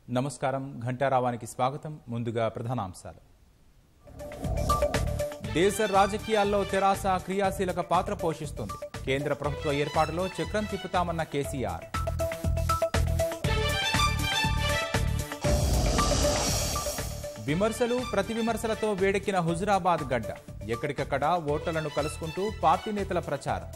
నమస్కారం ఘంటారావానికి స్వాగతం ముందుగా ప్రధానాంశాలు దేశ రాజకీయాల్లో తెరాస క్రియాశీలక పాత్ర పోషిస్తుంది కేంద్ర ప్రభుత్వ ఏర్పాటులో చక్రం తిప్పుతామన్న కేసీఆర్ విమర్శలు ప్రతి విమర్శలతో వేడెక్కిన హుజురాబాద్ గడ్డ ఎక్కడికక్కడ ఓటర్లను కలుసుకుంటూ పార్టీ నేతల ప్రచారం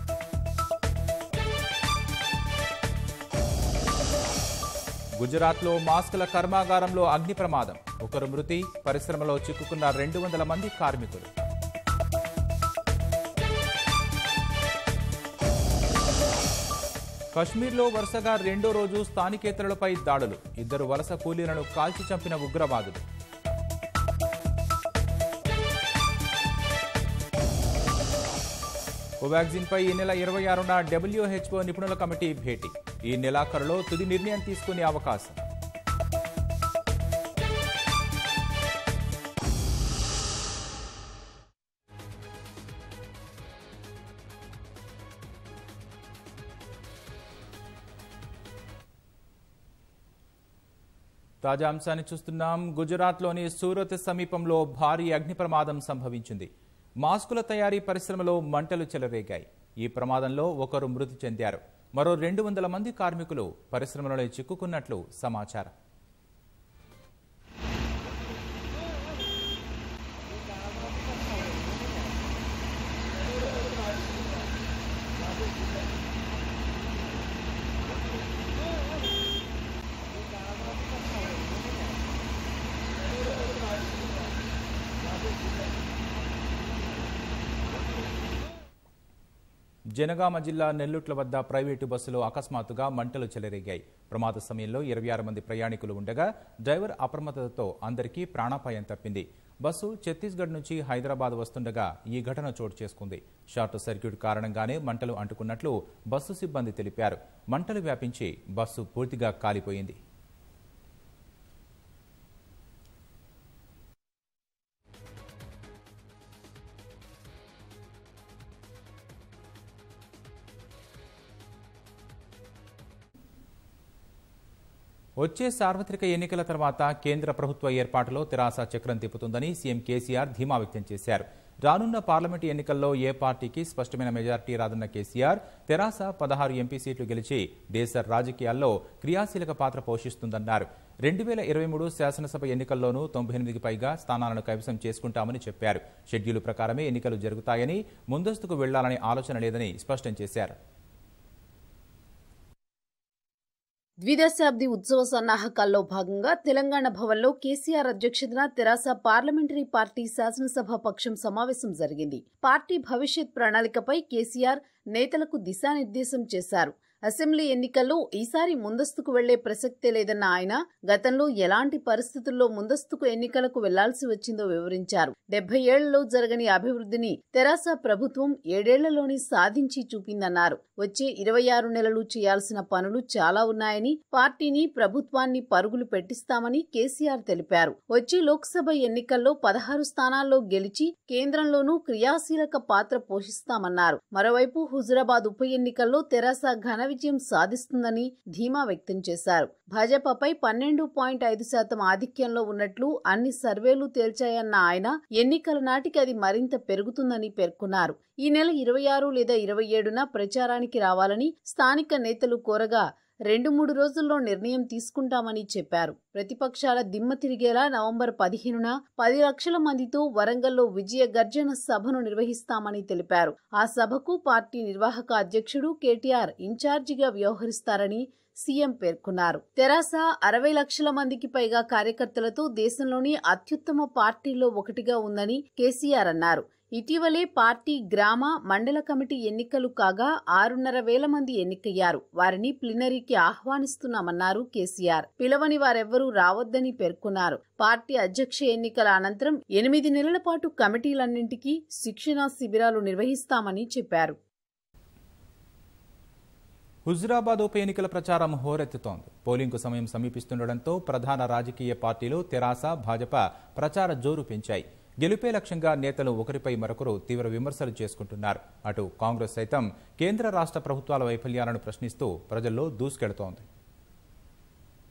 గుజరాత్లో మాస్కుల కర్మాగారంలో అగ్ని ప్రమాదం ఒకరు మృతి పరిశ్రమలో చిక్కుకున్న రెండు వందల మంది కార్మికులు కశ్మీర్లో వరుసగా రెండో రోజు స్థానికేతరులపై దాడులు ఇద్దరు వలస కూలీలను కాల్చి చంపిన ఉగ్రవాదులు కోవాక్సిన్ పై ఈ నెల ఇరవై ఆరున డబ్ల్యూహెచ్ఓ నిపుణుల కమిటీ భేటీ ఈ నెలాఖరులో తుది నిర్ణయం తీసుకునే అవకాశం తాజా అంశాన్ని చూస్తున్నాం గుజరాత్లోని సూరత్ సమీపంలో భారీ అగ్ని ప్రమాదం సంభవించింది మాస్కుల తయారీ పరిశ్రమలో మంటలు చెలరేగాయి ఈ ప్రమాదంలో ఒకరు మృతి చెందారు మరో రెండు వందల మంది కార్మికులు పరిశ్రమలో చిక్కుకున్నట్లు సమాచారం జనగామ జిల్లా నెల్లుట్ల వద్ద ప్రైవేటు బస్సులో అకస్మాత్తుగా మంటలు చెలరేగాయి ప్రమాద సమయంలో ఇరవై ఆరు మంది ప్రయాణికులు ఉండగా డ్రైవర్ అప్రమత్తతతో అందరికీ ప్రాణాపాయం తప్పింది బస్సు ఛత్తీస్గఢ్ నుంచి హైదరాబాద్ వస్తుండగా ఈ ఘటన చోటు చేసుకుంది షార్ట్ సర్క్యూట్ కారణంగానే మంటలు అంటుకున్నట్లు బస్సు సిబ్బంది తెలిపారు మంటలు వ్యాపించి బస్సు పూర్తిగా కాలిపోయింది వచ్చే సార్వత్రిక ఎన్నికల తర్వాత కేంద్ర ప్రభుత్వ ఏర్పాటులో తెరాస చక్రం తిప్పుతుందని సీఎం కేసీఆర్ ధీమా వ్యక్తం చేశారు రానున్న పార్లమెంటు ఎన్నికల్లో ఏ పార్టీకి స్పష్టమైన మెజార్టీ రాదన్న కేసీఆర్ తెరాస పదహారు ఎంపీ సీట్లు గెలిచి దేశ రాజకీయాల్లో క్రియాశీలక పాత్ర పోషిస్తుందన్నారు రెండు వేల ఇరవై మూడు శాసనసభ ఎన్నికల్లోనూ తొంభై ఎనిమిదికి పైగా స్థానాలను కైవసం చేసుకుంటామని చెప్పారు షెడ్యూల్ ప్రకారమే ఎన్నికలు జరుగుతాయని ముందస్తుకు వెళ్లాలనే ఆలోచన లేదని స్పష్టం చేశారు ద్విదశాబ్ది ఉత్సవ సన్నాహకాల్లో భాగంగా తెలంగాణ భవన్లో కేసీఆర్ అధ్యక్షతన తెరాస పార్లమెంటరీ పార్టీ శాసనసభ పక్షం సమావేశం జరిగింది పార్టీ భవిష్యత్ ప్రణాళికపై కేసీఆర్ నేతలకు దిశానిర్దేశం చేశారు అసెంబ్లీ ఎన్నికల్లో ఈసారి ముందస్తుకు వెళ్లే ప్రసక్తే లేదన్న ఆయన గతంలో ఎలాంటి పరిస్థితుల్లో ముందస్తుకు ఎన్నికలకు వెళ్లాల్సి వచ్చిందో వివరించారు డెబ్బై ఏళ్లలో జరగని అభివృద్ధిని తెరాస ప్రభుత్వం ఏడేళ్లలోనే సాధించి చూపిందన్నారు వచ్చే ఇరవై ఆరు నెలలు చేయాల్సిన పనులు చాలా ఉన్నాయని పార్టీని ప్రభుత్వాన్ని పరుగులు పెట్టిస్తామని కేసీఆర్ తెలిపారు వచ్చే లోక్సభ ఎన్నికల్లో పదహారు స్థానాల్లో గెలిచి కేంద్రంలోనూ క్రియాశీలక పాత్ర పోషిస్తామన్నారు మరోవైపు హుజురాబాద్ ఉప ఎన్నికల్లో తెరాస ఘన విజయం సాధిస్తుందని ధీమా వ్యక్తం చేశారు భాజపాపై పన్నెండు పాయింట్ ఐదు శాతం ఆధిక్యంలో ఉన్నట్లు అన్ని సర్వేలు తేల్చాయన్న ఆయన ఎన్నికల నాటికి అది మరింత పెరుగుతుందని పేర్కొన్నారు ఈ నెల ఇరవై ఆరు లేదా ఇరవై ఏడున ప్రచారానికి రావాలని స్థానిక నేతలు కోరగా రెండు మూడు రోజుల్లో నిర్ణయం తీసుకుంటామని చెప్పారు ప్రతిపక్షాల దిమ్మ తిరిగేలా నవంబర్ పదిహేనున పది లక్షల మందితో వరంగల్లో విజయ గర్జన సభను నిర్వహిస్తామని తెలిపారు ఆ సభకు పార్టీ నిర్వాహక అధ్యక్షుడు కేటీఆర్ ఇన్ఛార్జిగా వ్యవహరిస్తారని సీఎం పేర్కొన్నారు తెరాస అరవై లక్షల మందికి పైగా కార్యకర్తలతో దేశంలోని అత్యుత్తమ పార్టీల్లో ఒకటిగా ఉందని కేసీఆర్ అన్నారు ఇటీవలే పార్టీ గ్రామ మండల కమిటీ ఎన్నికలు కాగా ఆరున్నర వేల మంది ఎన్నికయ్యారు వారిని ప్లినరీకి ఆహ్వానిస్తున్నామన్నారు కేసీఆర్ పిలవని వారెవ్వరూ రావద్దని పేర్కొన్నారు పార్టీ అధ్యక్ష ఎన్నికల అనంతరం ఎనిమిది నెలల పాటు కమిటీలన్నింటికీ శిక్షణా శిబిరాలు నిర్వహిస్తామని చెప్పారు హుజురాబాద్ ఉప ఎన్నికల ప్రచారం హోరెత్తుతోంది పోలింగ్కు సమయం సమీపిస్తుండటంతో ప్రధాన రాజకీయ పార్టీలు తెరాస భాజపా ప్రచార జోరు పెంచాయి గెలుపే లక్ష్యంగా నేతలు ఒకరిపై మరొకరు తీవ్ర విమర్శలు చేసుకుంటున్నారు అటు కాంగ్రెస్ సైతం కేంద్ర రాష్ట్ర ప్రభుత్వాల వైఫల్యాలను ప్రశ్నిస్తూ ప్రజల్లో దూసుకెడుతోంది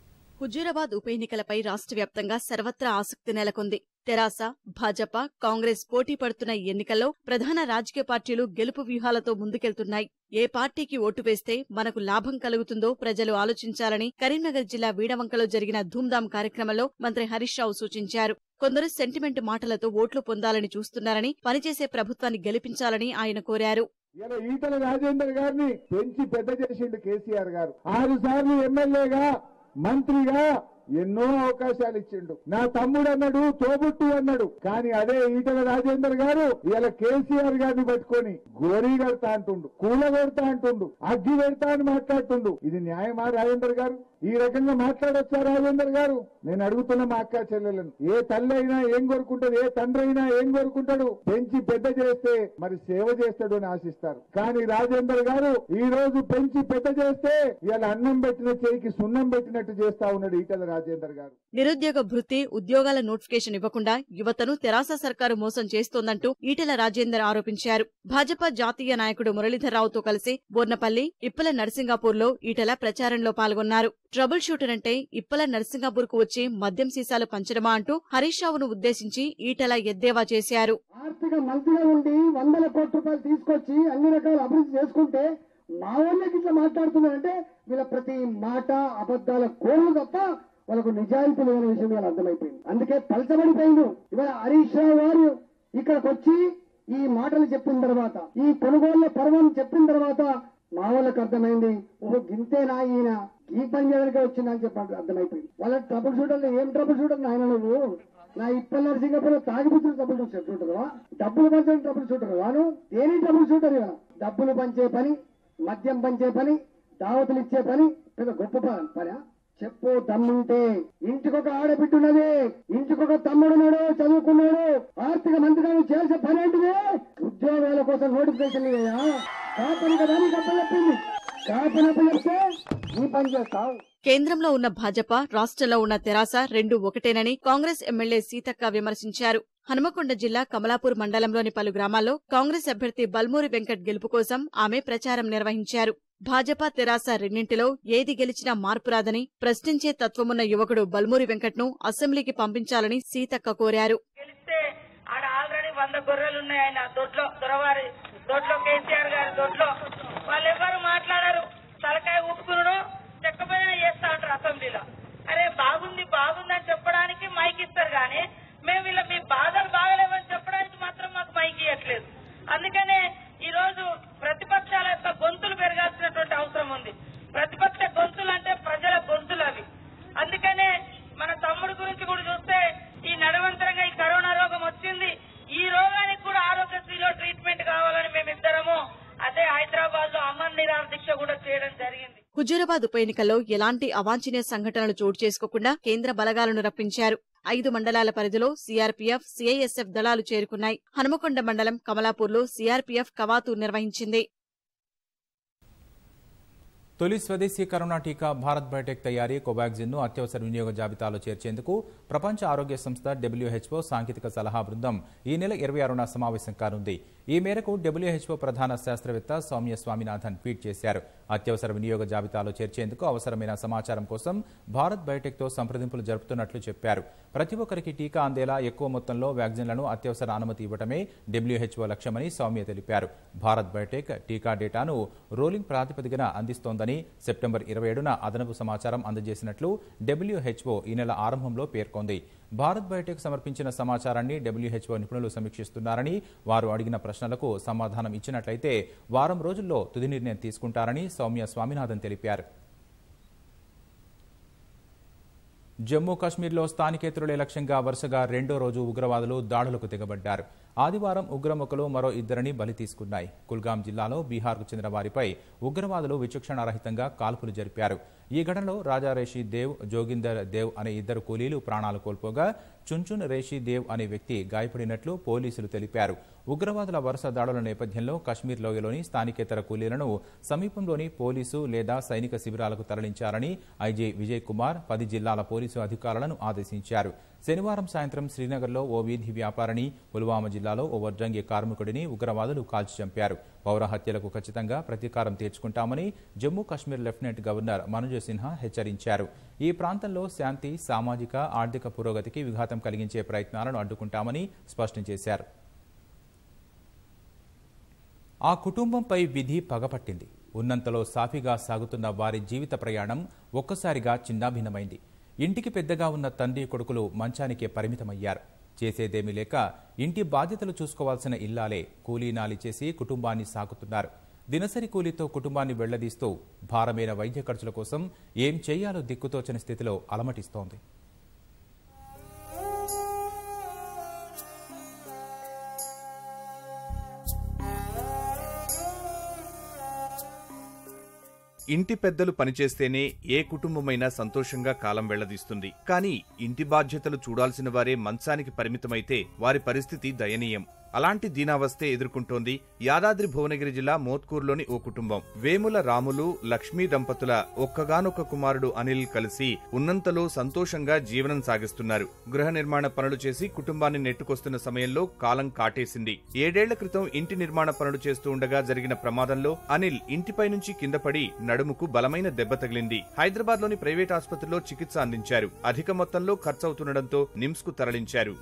హుజూరాబాద్ ఉప ఎన్నికలపై రాష్ట్ర వ్యాప్తంగా సర్వత్రా ఆసక్తి నెలకొంది తెరాస భాజపా కాంగ్రెస్ పోటీ పడుతున్న ఈ ఎన్నికల్లో ప్రధాన రాజకీయ పార్టీలు గెలుపు వ్యూహాలతో ముందుకెళ్తున్నాయి ఏ పార్టీకి ఓటు వేస్తే మనకు లాభం కలుగుతుందో ప్రజలు ఆలోచించాలని కరీంనగర్ జిల్లా వీడవంకలో జరిగిన ధూమ్ధాం కార్యక్రమంలో మంత్రి హరీష్ రావు సూచించారు కొందరు సెంటిమెంట్ మాటలతో ఓట్లు పొందాలని చూస్తున్నారని పనిచేసే ప్రభుత్వాన్ని గెలిపించాలని ఆయన కోరారు ఇలా ఈటల రాజేందర్ గారిని పెంచి పెద్ద చేసిండు కేసీఆర్ గారు ఆరు సార్లు ఎమ్మెల్యేగా మంత్రిగా ఎన్నో అవకాశాలు ఇచ్చిండు నా తమ్ముడు అన్నాడు తోబుట్టు అన్నాడు కానీ అదే ఈటల రాజేందర్ గారు ఇలా కేసీఆర్ గారిని పట్టుకొని గోరీ కడతా అంటుండు కూల కొడతా అంటుండు అగ్గి పెడతా అని మాట్లాడుతుండు ఇది న్యాయమా రాజేందర్ గారు ఈ రకంగా మాట్లాడొచ్చా రాజేందర్ గారు నేను అడుగుతున్న మా అక్క చెల్లెలను ఏ తల్లి అయినా ఏం కోరుకుంటాడు ఏ తండ్రి అయినా ఏం కోరుకుంటాడు పెంచి పెద్ద చేస్తే మరి సేవ చేస్తాడు అని ఆశిస్తారు కానీ రాజేందర్ గారు ఈ రోజు పెంచి పెద్ద చేస్తే ఇవాళ అన్నం పెట్టిన చేయికి సున్నం పెట్టినట్టు చేస్తా ఉన్నాడు ఈటల రాజేందర్ గారు నిరుద్యోగ భృతి ఉద్యోగాల నోటిఫికేషన్ ఇవ్వకుండా యువతను తెరాస సర్కారు మోసం చేస్తోందంటూ ఈటెల రాజేందర్ ఆరోపించారు భాజపా జాతీయ నాయకుడు మురళీధర్రావుతో కలిసి బోర్నపల్లి ఇప్పల నరసింగాపూర్లో ఈటెల ప్రచారంలో పాల్గొన్నారు ట్రబుల్ షూటర్ అంటే ఇప్పల నరసింగాపూర్కు వచ్చి మద్యం సీసాలు పంచడమా అంటూ హరీష్ రావును ఉద్దేశించి ఈటెల ఎద్దేవా చేశారు ఆర్థిక మంత్రిగా ఉండి వందల కోట్ల రూపాయలు తీసుకొచ్చి అన్ని రకాల అభివృద్ధి చేసుకుంటే మా వాళ్ళకి ఇట్లా మాట్లాడుతున్నారంటే వీళ్ళ ప్రతి మాట అబద్దాల కోళ్ళు తప్ప వాళ్ళకు నిజాయితీ లేని విషయం వాళ్ళ అర్థమైపోయింది అందుకే పలచబడిపోయింది ఇవాళ హరీష్ రావు గారు ఇక్కడికి వచ్చి ఈ మాటలు చెప్పిన తర్వాత ఈ కొనుగోళ్ల పర్వం చెప్పిన తర్వాత మా వాళ్ళకి అర్థమైంది ఓహో గింతేనా ఈయన ఈ పని చేయడానికి వచ్చిందని చెప్పి అర్థమైపోయింది వాళ్ళ ట్రబుల్ షూటర్లు ఏం ట్రబుల్ షూటర్ నాయన నువ్వు నా ఇప్పటి నరసింగపురం తాగిపుచ్చిన ట్రబుల్ షూటర్వా డబ్బులు పంచే ట్రబుల్ షూటర్ వాను దేని ట్రబుల్ షూటర్ ఇవాళ డబ్బులు పంచే పని మద్యం పంచే పని దావతులు ఇచ్చే పని పెద్ద గొప్ప పని పనా చెప్పు దమ్ముంటే ఇంటికొక ఆడబిడ్డున్నది ఇంటికొక తమ్ముడున్నాడు చదువుకున్నాడు ఆర్థిక మంత్రిగా చేసే పని ఏంటిది ఉద్యోగాల కోసం నోటిఫికేషన్ కాపని కదా నీకు అప్పచెప్పింది కాపని అప్పచెప్తే నీ పని చేస్తావు కేంద్రంలో ఉన్న భాజపా రాష్ట్రంలో ఉన్న తెరాస రెండు ఒకటేనని కాంగ్రెస్ ఎమ్మెల్యే సీతక్క విమర్శించారు హనుమకొండ జిల్లా కమలాపూర్ మండలంలోని పలు గ్రామాల్లో కాంగ్రెస్ అభ్యర్థి బల్మూరి వెంకట్ గెలుపు కోసం ఆమె ప్రచారం నిర్వహించారు భాజపా తెరాస రెండింటిలో ఏది గెలిచినా మార్పు రాదని ప్రశ్నించే తత్వమున్న యువకుడు బల్మూరి వెంకట్ను అసెంబ్లీకి పంపించాలని సీతక్క కోరారు గెలిస్తే ఆడ ఆల్రెడీ వంద గొర్రెలు ఉన్నాయి ఆయన దొడ్లో దొరవారి దొడ్లో కేసీఆర్ గారి దొడ్లో వాళ్ళు ఎవరు మాట్లాడరు తలకాయ ఊపుకునుడు చెక్కపైన చేస్తా ఉంటారు అసెంబ్లీలో అరే బాగుంది బాగుంది అని చెప్పడానికి మైక్ ఇస్తారు కానీ మేము ఇలా మీ బాధలు బాగలేవని చెప్పడానికి మాత్రం మాకు మైక్ ఇవ్వట్లేదు అందుకనే ఈ రోజు ప్రతిపక్షాల యొక్క గొంతులు పెరగాల్సినటువంటి అవసరం ఉంది ప్రతిపక్ష గొంతులు అంటే ప్రజల గొంతులు అవి అందుకనే మన తమ్ముడు గురించి కూడా చూస్తే ఈ నడవంతరంగా ఈ కరోనా రోగం వచ్చింది ఈ రోగానికి కూడా ఆరోగ్యశ్రీలో ట్రీట్మెంట్ కావాలని మేమిద్దరము అదే హైదరాబాద్ లో అమర్ నిరాహార దీక్ష కూడా చేయడం జరిగింది హుజూరాబాద్ ఉప ఎన్నికల్లో ఎలాంటి అవాంఛనీయ సంఘటనలు చోటు చేసుకోకుండా కేంద్ర బలగాలను రప్పించారు ఐదు మండలాల పరిధిలో సీఆర్పీఎఫ్ సీఐఎస్ఎఫ్ దళాలు చేరుకున్నాయి హనుమకొండ మండలం కమలాపూర్లో సీఆర్పీఎఫ్ కవాతు నిర్వహించింది తొలి స్వదేశీ కరోనా టీకా భారత్ బయోటెక్ తయారీ కోవాక్సిన్ ను అత్యవసర వినియోగ జాబితాలో చేర్చేందుకు ప్రపంచ ఆరోగ్య సంస్థ డబ్ల్యూహెచ్ఓ సాంకేతిక సలహా బృందం ఈ నెల ఇరవై ఆరున సమావేశం కానుంది ఈ మేరకు డబ్ల్యూహెచ్ఓ ప్రధాన శాస్త్రవేత్త సౌమ్య స్వామినాథన్ ట్వీట్ చేశారు అత్యవసర వినియోగ జాబితాలో చేర్చేందుకు అవసరమైన సమాచారం కోసం భారత్ బయోటెక్తో సంప్రదింపులు జరుపుతున్నట్లు చెప్పారు ప్రతి ఒక్కరికి టీకా అందేలా ఎక్కువ మొత్తంలో వ్యాక్సిన్లను అత్యవసర అనుమతి ఇవ్వడమే డబ్ల్యూహెచ్ఓ లక్ష్యమని సౌమ్య తెలిపారు భారత్ బయోటెక్ టీకా డేటాను రోలింగ్ ప్రాతిపదికన అందిస్తోందని సెప్టెంబర్ ఇరవై ఏడున అదనపు సమాచారం అందజేసినట్లు డబ్ల్యూహెచ్ఓ ఈ నెల ఆరంభంలో పేర్కొంది భారత్ బయోటెక్ సమర్పించిన సమాచారాన్ని డబ్ల్యూహెచ్ఓ నిపుణులు సమీక్షిస్తున్నారని వారు అడిగిన ప్రశ్నలకు సమాధానం ఇచ్చినట్లయితే వారం రోజుల్లో తుది నిర్ణయం తీసుకుంటారని సౌమ్య స్వామినాథన్ తెలిపారు జమ్మూ కాశ్మీర్లో స్థానికేతరులే లక్ష్యంగా వరుసగా రెండో రోజు ఉగ్రవాదులు దాడులకు తెగబడ్డారు ఆదివారం ఉగ్రముఖలు మరో ఇద్దరిని బలి తీసుకున్నాయి కుల్గాం జిల్లాలో బీహార్కు చెందిన వారిపై ఉగ్రవాదులు విచక్షణారహితంగా కాల్పులు జరిపారు ఈ ఘటనలో రాజా రేషి దేవ్ జోగిందర్ దేవ్ అనే ఇద్దరు కూలీలు ప్రాణాలు కోల్పోగా చుంచున్ రేషి దేవ్ అనే వ్యక్తి గాయపడినట్లు పోలీసులు తెలిపారు ఉగ్రవాదుల వరుస దాడుల నేపథ్యంలో కశ్మీర్ లోయలోని స్థానికేతర కూలీలను సమీపంలోని పోలీసు లేదా సైనిక శిబిరాలకు తరలించారని ఐజీ విజయ్ కుమార్ పది జిల్లాల పోలీసు అధికారులను ఆదేశించారు శనివారం సాయంత్రం శ్రీనగర్లో ఓ వీధి వ్యాపారిని పుల్వామా జిల్లాలో ఓ వడ్రంగి కార్మికుడిని ఉగ్రవాదులు కాల్చి చంపారు పౌర హత్యలకు ఖచ్చితంగా ప్రతీకారం తీర్చుకుంటామని జమ్మూ కాశ్మీర్ లెఫ్టినెంట్ గవర్నర్ మనోజ్ సిన్హా హెచ్చరించారు ఈ ప్రాంతంలో శాంతి సామాజిక ఆర్థిక పురోగతికి విఘాతం కలిగించే ప్రయత్నాలను అడ్డుకుంటామని స్పష్టం చేశారు ఆ కుటుంబంపై విధి పగపట్టింది ఉన్నంతలో సాఫీగా సాగుతున్న వారి జీవిత ప్రయాణం ఒక్కసారిగా చిన్నాభిన్నమైంది ఇంటికి పెద్దగా ఉన్న తండ్రి కొడుకులు మంచానికే పరిమితమయ్యారు చేసేదేమీ లేక ఇంటి బాధ్యతలు చూసుకోవాల్సిన ఇల్లాలే కూలీనాలి చేసి కుటుంబాన్ని సాగుతున్నారు దినసరి కూలీతో కుటుంబాన్ని వెళ్లదీస్తూ భారమైన వైద్య ఖర్చుల కోసం ఏం చేయాలో దిక్కుతోచని స్థితిలో అలమటిస్తోంది ఇంటి పెద్దలు పనిచేస్తేనే ఏ కుటుంబమైనా సంతోషంగా కాలం వెళ్లదీస్తుంది కానీ ఇంటి బాధ్యతలు చూడాల్సిన వారే మంచానికి పరిమితమైతే వారి పరిస్థితి దయనీయం అలాంటి దీనావస్థే ఎదుర్కొంటోంది యాదాద్రి భువనగిరి జిల్లా మోత్కూరులోని ఓ కుటుంబం వేముల రాములు లక్ష్మీ దంపతుల ఒక్కగానొక్క కుమారుడు అనిల్ కలిసి ఉన్నంతలో సంతోషంగా జీవనం సాగిస్తున్నారు గృహ నిర్మాణ పనులు చేసి కుటుంబాన్ని నెట్టుకొస్తున్న సమయంలో కాలం కాటేసింది ఏడేళ్ల క్రితం ఇంటి నిర్మాణ పనులు చేస్తూ ఉండగా జరిగిన ప్రమాదంలో అనిల్ ఇంటిపై నుంచి కింద పడి నడుముకు బలమైన దెబ్బ తగిలింది హైదరాబాద్ లోని ప్రైవేట్ ఆసుపత్రిలో చికిత్స అందించారు అధిక మొత్తంలో ఖర్చవుతుండటంతో నిమ్స్ కు తరలించారు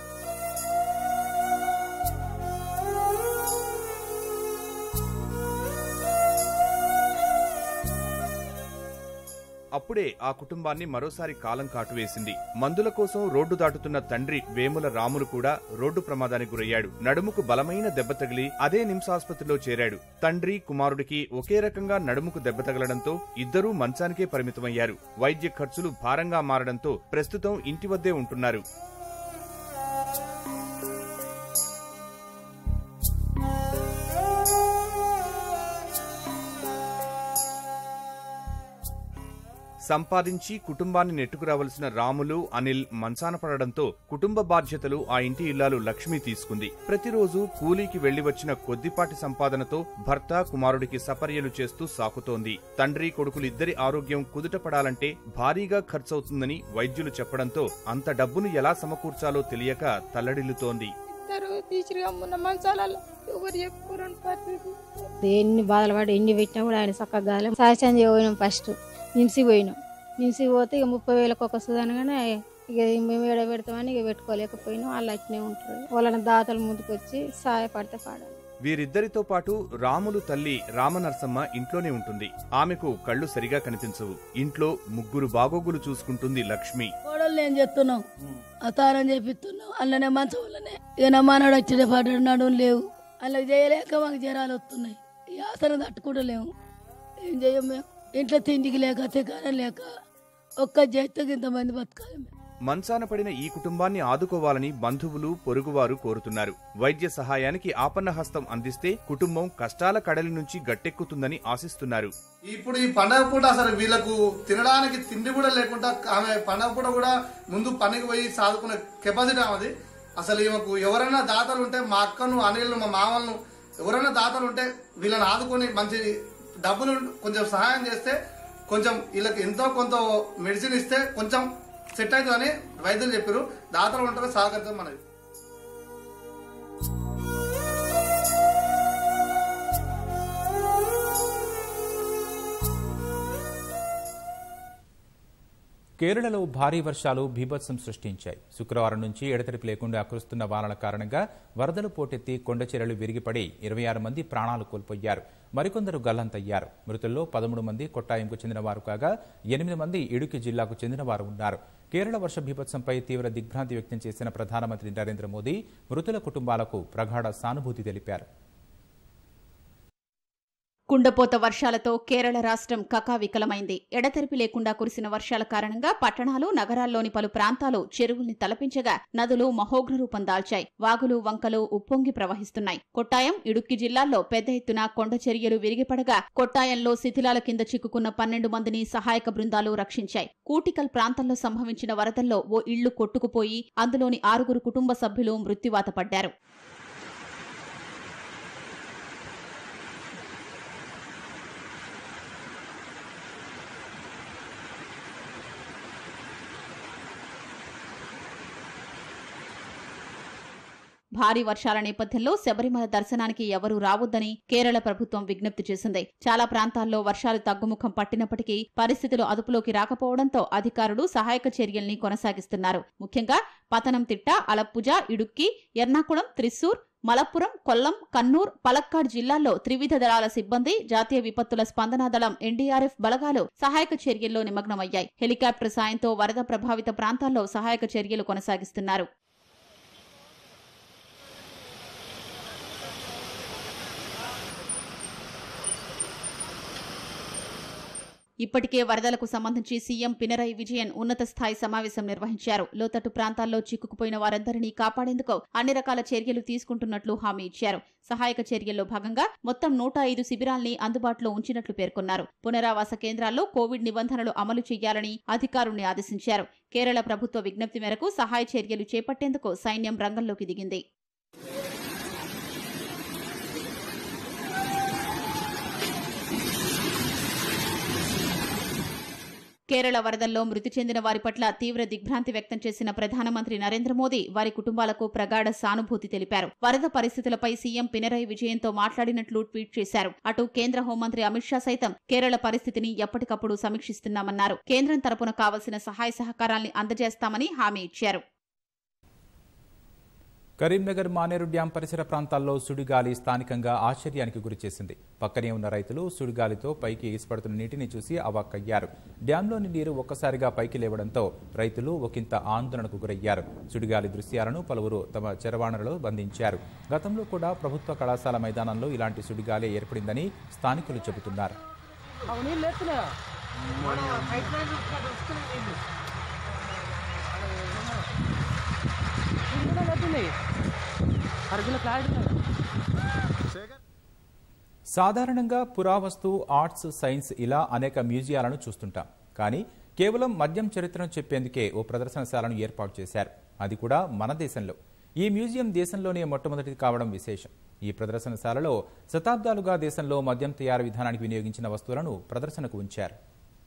అప్పుడే ఆ కుటుంబాన్ని మరోసారి కాలం కాటువేసింది మందుల కోసం రోడ్డు దాటుతున్న తండ్రి వేముల రాములు కూడా రోడ్డు ప్రమాదానికి గురయ్యాడు నడుముకు బలమైన దెబ్బ తగిలి అదే నిమ్స్ ఆసుపత్రిలో చేరాడు తండ్రి కుమారుడికి ఒకే రకంగా నడుముకు దెబ్బ తగలడంతో ఇద్దరూ మంచానికే పరిమితమయ్యారు వైద్య ఖర్చులు భారంగా మారడంతో ప్రస్తుతం ఇంటి వద్దే ఉంటున్నారు సంపాదించి కుటుంబాన్ని నెట్టుకురావలసిన రాములు అనిల్ మంచాన పడడంతో కుటుంబ బాధ్యతలు ఆ ఇంటి ఇల్లాలు లక్ష్మి తీసుకుంది ప్రతిరోజు కూలీకి వెళ్లి వచ్చిన కొద్దిపాటి సంపాదనతో భర్త కుమారుడికి సపర్యలు చేస్తూ సాకుతోంది తండ్రి కొడుకులిద్దరి ఆరోగ్యం కుదుటపడాలంటే భారీగా ఖర్చవుతుందని వైద్యులు చెప్పడంతో అంత డబ్బును ఎలా సమకూర్చాలో తెలియక తల్లడిల్లుతోంది ఇద్దరు తీసిరుగా మొన్న మంచాలలో ఎవరు చెప్పుకోరని పరిస్థితి ఎన్ని బాధలు పడి ఎన్ని పెట్టినా కూడా ఆయన చక్కగా కాలే సాచంది పోయినాం ఫస్ట్ నిమ్సి పోయినాం నిమ్సి పోతే ఇక ముప్పై వేలకు ఒక సుదనగానే ఇక మేము ఏడ పెడతామని ఇక పెట్టుకోలేకపోయినాం వాళ్ళు అట్నే ఉంటారు వాళ్ళని దాతలు ముందుకు వచ్చి సహాయపడితే పాడాలి వీరిద్దరితో పాటు రాములు తల్లి రామనరసమ్మ ఇంట్లోనే ఉంటుంది ఆమెకు కళ్ళు సరిగా కనిపించవు ఇంట్లో ముగ్గురు బాగోగులు చూసుకుంటుంది లక్ష్మి కోడలు ఏం చేస్తున్నాం అతారం చేపిస్తున్నాం అందులోనే మంచం వల్లనే ఇక నా మనోడు వచ్చే పడ్డాడు నడుము లేవు అలా చేయలేక మాకు జ్వరాలు వస్తున్నాయి ఈ ఆసనం తట్టుకుంటలేము ఏం చేయం మేము ఇంట్లో తిండికి లేక తికారం లేక ఒక్క చేతికి ఇంతమంది బతకాలి మేము మంచాన పడిన ఈ కుటుంబాన్ని ఆదుకోవాలని బంధువులు పొరుగువారు కోరుతున్నారు వైద్య సహాయానికి ఆపన్న హస్తం అందిస్తే కుటుంబం కష్టాల కడలి నుంచి గట్టెక్కుతుందని ఆశిస్తున్నారు ఇప్పుడు ఈ పండగ పూట అసలు వీళ్ళకు తినడానికి తిండి కూడా లేకుండా ఆమె పండగ పూట కూడా ముందు పనికి పోయి సాదుకునే కెపాసిటీ ఆమెది అసలు ఈమెకు ఎవరైనా దాతలు ఉంటే మా అక్కను అనిల్ను మా మామలను ఎవరైనా దాతలు ఉంటే వీళ్ళని ఆదుకొని మంచి డబ్బులు కొంచెం సహాయం చేస్తే కొంచెం వీళ్ళకి ఎంతో కొంత మెడిసిన్ ఇస్తే కొంచెం సెట్ అవుతుందని వైద్యులు చెప్పారు దాతలు ఉంటారు సహకరిస్తాం మనది కేరళలో భారీ వర్షాలు బీభత్సం సృష్టించాయి శుక్రవారం నుంచి ఎడతెరిపి లేకుండా కురుస్తున్న వానల కారణంగా వరదలు పోటెత్తి కొండచెరలు విరిగిపడి ఇరవై ఆరు మంది ప్రాణాలు కోల్పోయారు మరికొందరు గల్లంతయ్యారు మృతుల్లో పదమూడు మంది కొట్టాయంకు చెందిన వారు కాగా ఎనిమిది మంది ఇడుకి జిల్లాకు చెందిన వారు ఉన్నారు కేరళ వర్ష బీభత్సంపై తీవ్ర దిగ్భ్రాంతి వ్యక్తం చేసిన ప్రధానమంత్రి నరేంద్ర మోదీ మృతుల కుటుంబాలకు ప్రగాఢ సానుభూతి తెలిపారు కుండపోత వర్షాలతో కేరళ రాష్ట్రం కకావికలమైంది ఎడతెరిపి లేకుండా కురిసిన వర్షాల కారణంగా పట్టణాలు నగరాల్లోని పలు ప్రాంతాలు చెరువుల్ని తలపించగా నదులు మహోగ్ర రూపం దాల్చాయి వాగులు వంకలు ఉప్పొంగి ప్రవహిస్తున్నాయి కొట్టాయం ఇడుక్కి జిల్లాల్లో పెద్ద ఎత్తున కొండ చర్యలు విరిగిపడగా కొట్టాయంలో శిథిలాల కింద చిక్కుకున్న పన్నెండు మందిని సహాయక బృందాలు రక్షించాయి కూటికల్ ప్రాంతంలో సంభవించిన వరదల్లో ఓ ఇళ్లు కొట్టుకుపోయి అందులోని ఆరుగురు కుటుంబ సభ్యులు మృత్యువాత పడ్డారు భారీ వర్షాల నేపథ్యంలో శబరిమల దర్శనానికి ఎవరూ రావద్దని కేరళ ప్రభుత్వం విజ్ఞప్తి చేసింది చాలా ప్రాంతాల్లో వర్షాలు తగ్గుముఖం పట్టినప్పటికీ పరిస్థితులు అదుపులోకి రాకపోవడంతో అధికారులు సహాయక చర్యల్ని కొనసాగిస్తున్నారు ముఖ్యంగా పతనంతిట్ట అలప్పుజ ఇడుక్కి ఎర్నాకుళం త్రిశూర్ మలప్పురం కొల్లం కన్నూర్ పలక్కాడ్ జిల్లాల్లో త్రివిధ దళాల సిబ్బంది జాతీయ విపత్తుల స్పందనా దళం ఎన్డీఆర్ఎఫ్ బలగాలు సహాయక చర్యల్లో నిమగ్నమయ్యాయి హెలికాప్టర్ సాయంతో వరద ప్రభావిత ప్రాంతాల్లో సహాయక చర్యలు కొనసాగిస్తున్నారు ఇప్పటికే వరదలకు సంబంధించి సీఎం పినరయి విజయన్ ఉన్నత స్థాయి సమావేశం నిర్వహించారు లోతట్టు ప్రాంతాల్లో చిక్కుకుపోయిన వారందరినీ కాపాడేందుకు అన్ని రకాల చర్యలు తీసుకుంటున్నట్లు హామీ ఇచ్చారు సహాయక చర్యల్లో భాగంగా మొత్తం నూట ఐదు శిబిరాల్ని అందుబాటులో ఉంచినట్లు పేర్కొన్నారు పునరావాస కేంద్రాల్లో కోవిడ్ నిబంధనలు అమలు చేయాలని అధికారుల్ని ఆదేశించారు కేరళ ప్రభుత్వ విజ్ఞప్తి మేరకు సహాయ చర్యలు చేపట్టేందుకు సైన్యం రంగంలోకి దిగింది కేరళ వరదల్లో మృతి చెందిన వారి పట్ల తీవ్ర దిగ్భ్రాంతి వ్యక్తం చేసిన ప్రధానమంత్రి నరేంద్ర మోదీ వారి కుటుంబాలకు ప్రగాఢ సానుభూతి తెలిపారు వరద పరిస్థితులపై సీఎం పినరయి విజయన్తో మాట్లాడినట్లు ట్వీట్ చేశారు అటు కేంద్ర హోంమంత్రి అమిత్ షా సైతం కేరళ పరిస్థితిని ఎప్పటికప్పుడు సమీక్షిస్తున్నామన్నారు కేంద్రం తరపున కావలసిన సహాయ సహకారాల్ని అందజేస్తామని హామీ ఇచ్చారు కరీంనగర్ మానేరు డ్యాం పరిసర ప్రాంతాల్లో సుడిగాలి స్థానికంగా ఆశ్చర్యానికి గురిచేసింది పక్కనే ఉన్న రైతులు సుడిగాలితో పైకి ఎగిసిపడుతున్న నీటిని చూసి అవాక్కయ్యారు డ్యాంలోని నీరు ఒక్కసారిగా పైకి లేవడంతో రైతులు ఒకంత ఆందోళనకు గురయ్యారు సుడిగాలి దృశ్యాలను పలువురు తమ చెరవాణలలో బంధించారు గతంలో కూడా ప్రభుత్వ కళాశాల మైదానంలో ఇలాంటి సుడిగాలి ఏర్పడిందని స్థానికులు చెబుతున్నారు సాధారణంగా పురావస్తు ఆర్ట్స్ సైన్స్ ఇలా అనేక మ్యూజియాలను చూస్తుంటాం కానీ కేవలం మద్యం చరిత్రను చెప్పేందుకే ఓ ప్రదర్శనశాలను ఏర్పాటు చేశారు అది కూడా మన దేశంలో ఈ మ్యూజియం దేశంలోనే మొట్టమొదటిది కావడం విశేషం ఈ ప్రదర్శనశాలలో శతాబ్దాలుగా దేశంలో మద్యం తయారు విధానానికి వినియోగించిన వస్తువులను ప్రదర్శనకు ఉంచారు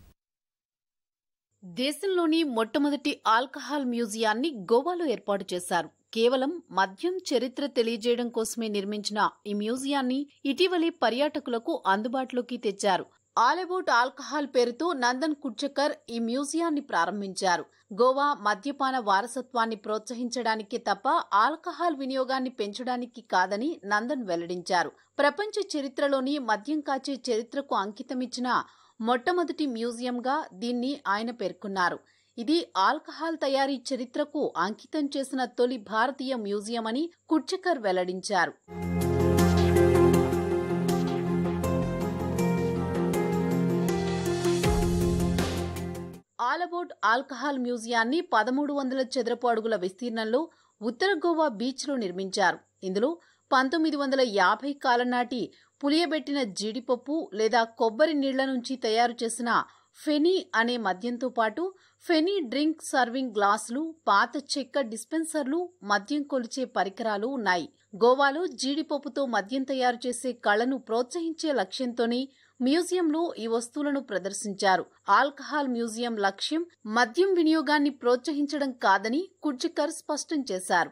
దేశంలోని మొట్టమొదటి ఆల్కహాల్ మ్యూజియాన్ని గోవాలో ఏర్పాటు చేశారు కేవలం మద్యం చరిత్ర తెలియజేయడం కోసమే నిర్మించిన ఈ మ్యూజియాన్ని ఇటీవలే పర్యాటకులకు అందుబాటులోకి తెచ్చారు ఆల్ అబౌట్ ఆల్కహాల్ పేరుతో నందన్ కుడ్చకర్ ఈ మ్యూజియాన్ని ప్రారంభించారు గోవా మద్యపాన వారసత్వాన్ని ప్రోత్సహించడానికే తప్ప ఆల్కహాల్ వినియోగాన్ని పెంచడానికి కాదని నందన్ వెల్లడించారు ప్రపంచ చరిత్రలోని మద్యం కాచే చరిత్రకు అంకితమిచ్చిన మొట్టమొదటి మ్యూజియంగా దీన్ని ఆయన పేర్కొన్నారు ఇది ఆల్కహాల్ తయారీ చరిత్రకు అంకితం చేసిన తొలి భారతీయ మ్యూజియం అని కుడ్చకర్ వెల్లడించారు ఆల్ అబౌట్ ఆల్కహాల్ మ్యూజియాన్ని పదమూడు వందల చదరపు అడుగుల విస్తీర్ణంలో ఉత్తర గోవా బీచ్లో నిర్మించారు ఇందులో పంతొమ్మిది వందల యాభై కాలం నాటి పులియబెట్టిన జీడిపప్పు లేదా కొబ్బరి నీళ్ల నుంచి తయారు చేసిన ఫెనీ అనే మద్యంతో పాటు ఫెనీ డ్రింక్ సర్వింగ్ గ్లాసులు పాత చెక్క డిస్పెన్సర్లు మద్యం కొలిచే పరికరాలు ఉన్నాయి గోవాలో జీడిపప్పుతో మద్యం తయారు చేసే కళను ప్రోత్సహించే లక్ష్యంతోనే మ్యూజియంలో ఈ వస్తువులను ప్రదర్శించారు ఆల్కహాల్ మ్యూజియం లక్ష్యం మద్యం వినియోగాన్ని ప్రోత్సహించడం కాదని కుడ్జికర్ స్పష్టం చేశారు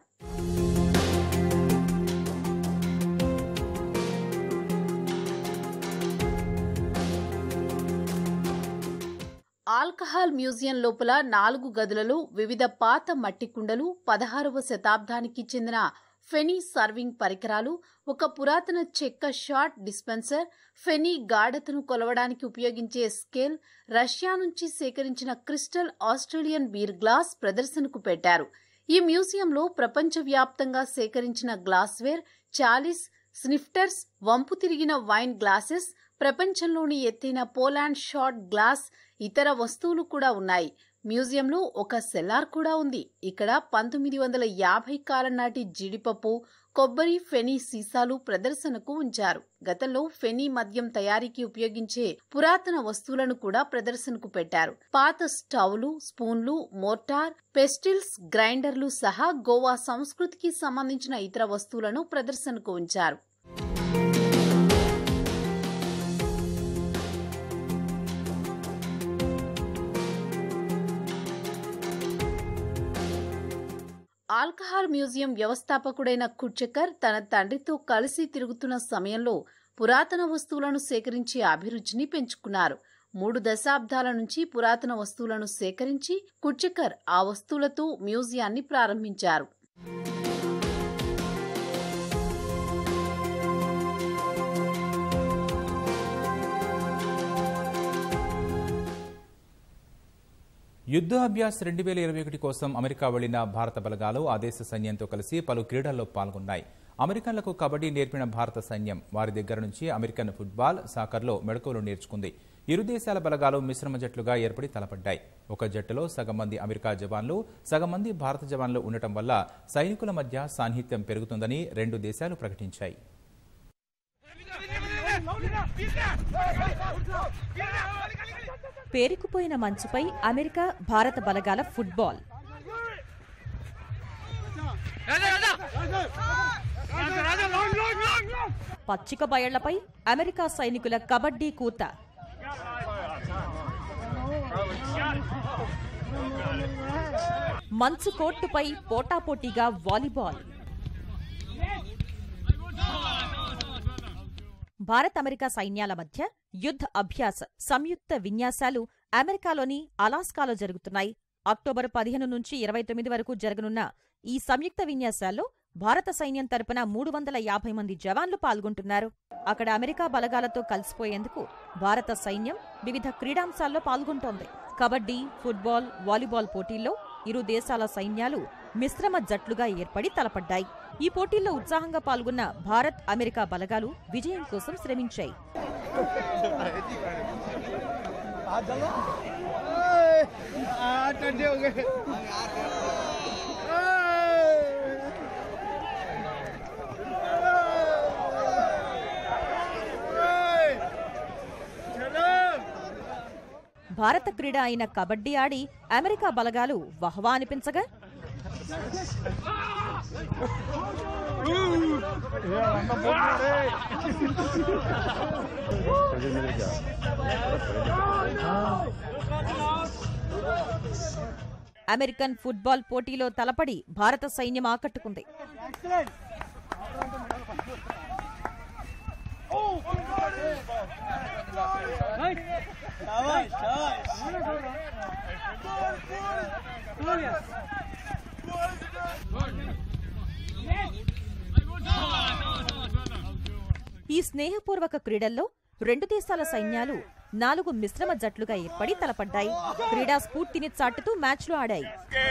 ఆల్కహాల్ మ్యూజియం లోపల నాలుగు గదులలో వివిధ పాత మట్టి కుండలు పదహారవ శతాబ్దానికి చెందిన ఫెనీ సర్వింగ్ పరికరాలు ఒక పురాతన చెక్క షాట్ డిస్పెన్సర్ ఫెనీ గాఢతను కొలవడానికి ఉపయోగించే స్కేల్ రష్యా నుంచి సేకరించిన క్రిస్టల్ ఆస్ట్రేలియన్ బీర్ గ్లాస్ ప్రదర్శనకు పెట్టారు ఈ మ్యూజియంలో ప్రపంచవ్యాప్తంగా సేకరించిన గ్లాస్వేర్ చాలిస్ స్నిఫ్టర్స్ వంపు తిరిగిన వైన్ గ్లాసెస్ ప్రపంచంలోని ఎత్తైన పోలాండ్ షాట్ గ్లాస్ ఇతర వస్తువులు కూడా ఉన్నాయి మ్యూజియంలో ఒక సెల్లార్ కూడా ఉంది ఇక్కడ పంతొమ్మిది వందల యాభై కాలం నాటి జీడిపప్పు కొబ్బరి ఫెనీ సీసాలు ప్రదర్శనకు ఉంచారు గతంలో ఫెనీ మద్యం తయారీకి ఉపయోగించే పురాతన వస్తువులను కూడా ప్రదర్శనకు పెట్టారు పాత స్టవ్లు స్పూన్లు మోర్టార్ పెస్టిల్స్ గ్రైండర్లు సహా గోవా సంస్కృతికి సంబంధించిన ఇతర వస్తువులను ప్రదర్శనకు ఉంచారు ఆల్కహాల్ మ్యూజియం వ్యవస్థాపకుడైన కుడ్చకర్ తన తండ్రితో కలిసి తిరుగుతున్న సమయంలో పురాతన వస్తువులను సేకరించే అభిరుచిని పెంచుకున్నారు మూడు దశాబ్దాల నుంచి పురాతన వస్తువులను సేకరించి కుడ్చకర్ ఆ వస్తువులతో మ్యూజియాన్ని ప్రారంభించారు యుద్ధ అభ్యాస్ రెండు వేల ఇరవై ఒకటి కోసం అమెరికా వెళ్లిన భారత బలగాలు ఆ దేశ సైన్యంతో కలిసి పలు క్రీడల్లో పాల్గొన్నాయి అమెరికన్లకు కబడ్డీ నేర్పిన భారత సైన్యం వారి దగ్గర నుంచి అమెరికన్ ఫుట్బాల్ సాకర్లో మెళకువలు నేర్చుకుంది ఇరు దేశాల బలగాలు మిశ్రమ జట్లుగా ఏర్పడి తలపడ్డాయి ఒక జట్టులో సగం మంది అమెరికా జవాన్లు సగం మంది భారత జవాన్లు ఉండటం వల్ల సైనికుల మధ్య సాన్నిహిత్యం పెరుగుతుందని రెండు దేశాలు ప్రకటించాయి పేరుకుపోయిన మంచుపై అమెరికా భారత బలగాల ఫుట్బాల్ పచ్చిక బయళ్లపై అమెరికా సైనికుల కబడ్డీ కూత మంచు కోర్టుపై పోటాపోటీగా వాలీబాల్ భారత్ అమెరికా సైన్యాల మధ్య యుద్ధ అభ్యాస్ సంయుక్త విన్యాసాలు అమెరికాలోని అలాస్కాలో జరుగుతున్నాయి అక్టోబర్ పదిహేను నుంచి ఇరవై తొమ్మిది వరకు జరగనున్న ఈ సంయుక్త విన్యాసాల్లో భారత సైన్యం తరపున మూడు వందల యాభై మంది జవాన్లు పాల్గొంటున్నారు అక్కడ అమెరికా బలగాలతో కలిసిపోయేందుకు భారత సైన్యం వివిధ క్రీడాంశాల్లో పాల్గొంటోంది కబడ్డీ ఫుట్బాల్ వాలీబాల్ పోటీల్లో ఇరు దేశాల సైన్యాలు మిశ్రమ జట్లుగా ఏర్పడి తలపడ్డాయి ఈ పోటీల్లో ఉత్సాహంగా పాల్గొన్న భారత్ అమెరికా బలగాలు విజయం కోసం శ్రమించాయి భారత క్రీడ అయిన కబడ్డీ ఆడి అమెరికా బలగాలు వహవా అనిపించగా అమెరికన్ ఫుట్బాల్ పోటీలో తలపడి భారత సైన్యం ఆకట్టుకుంది ఈ స్నేహపూర్వక క్రీడల్లో రెండు దేశాల సైన్యాలు నాలుగు మిశ్రమ జట్లుగా ఏర్పడి తలపడ్డాయి క్రీడా స్ఫూర్తిని చాటుతూ మ్యాచ్లు ఆడాయి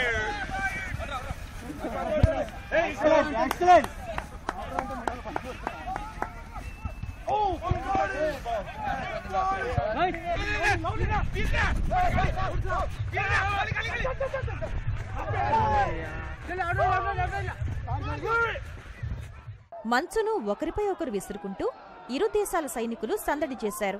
మంచును ఒకరిపై ఒకరు విసురుకుంటూ ఇరు దేశాల సైనికులు సందడి చేశారు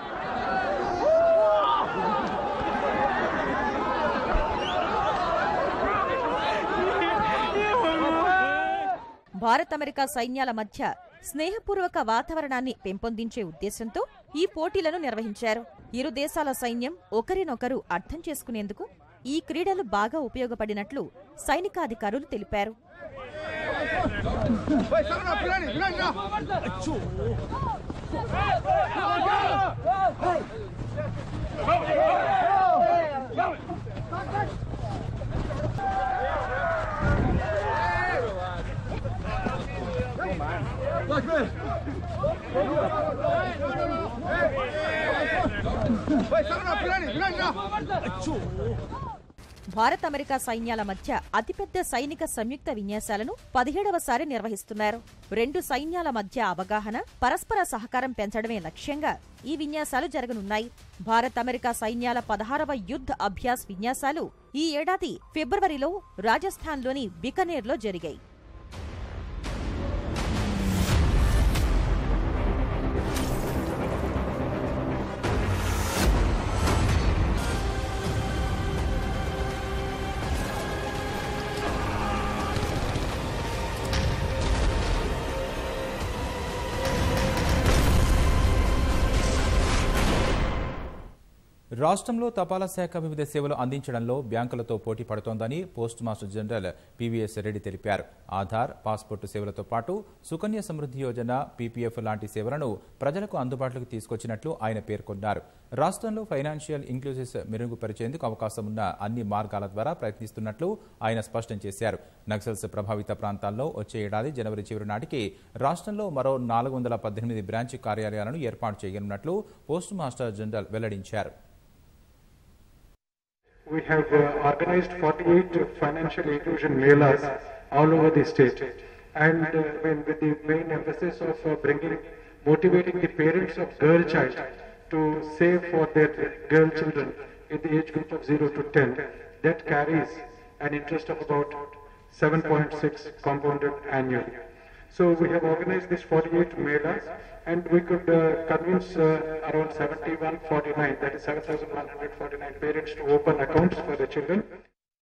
భారత్ అమెరికా సైన్యాల మధ్య స్నేహపూర్వక వాతావరణాన్ని పెంపొందించే ఉద్దేశంతో ఈ పోటీలను నిర్వహించారు ఇరు దేశాల సైన్యం ఒకరినొకరు అర్థం చేసుకునేందుకు ఈ క్రీడలు బాగా ఉపయోగపడినట్లు సైనికాధికారులు తెలిపారు భారత్ అమెరికా సైన్యాల మధ్య అతిపెద్ద సైనిక సంయుక్త విన్యాసాలను పదిహేడవసారి నిర్వహిస్తున్నారు రెండు సైన్యాల మధ్య అవగాహన పరస్పర సహకారం పెంచడమే లక్ష్యంగా ఈ విన్యాసాలు జరగనున్నాయి భారత్ అమెరికా సైన్యాల పదహారవ యుద్ధ అభ్యాస్ విన్యాసాలు ఈ ఏడాది ఫిబ్రవరిలో రాజస్థాన్లోని బికనేర్లో జరిగాయి రాష్ట్రంలో తపాలా శాఖ వివిధ సేవలు అందించడంలో బ్యాంకులతో పోటీ పడుతోందని post master general PVS Reddy తెలిపారు ఆధార్ పాస్పోర్టు సేవలతో పాటు సుకన్య సమృద్ధి యోజన పీపీఎఫ్ లాంటి సేవలను ప్రజలకు అందుబాటులోకి తీసుకొచ్చినట్లు ఆయన పేర్కొన్నారు రాష్ట్రంలో ఫైనాన్షియల్ ఇంక్లూజివ్స్ మెరుగుపరిచేందుకు అవకాశం ఉన్న అన్ని మార్గాల ద్వారా ప్రయత్నిస్తున్నట్లు ఆయన స్పష్టం చేశారు నక్సల్స్ ప్రభావిత ప్రాంతాల్లో వచ్చే ఏడాది జనవరి చివరి నాటికి రాష్ట్రంలో మరో నాలుగు వందల పద్దెనిమిది బ్రాంచ్ కార్యాలయాలను ఏర్పాటు చేయనున్నట్లు పోస్ట్ మాస్టర్ జనరల్ వెల్లడించారు We have uh, organized 48 financial inclusion melas all over the state. And uh, when with the main emphasis of uh, bringing, motivating the parents of girl child to save for their girl children in the age group of 0 to 10, that carries an interest of about 7.6 compounded annually. So we have organized these 48 melas and we could uh, convince uh, around 7149, that is 7,149 parents to open accounts for the children.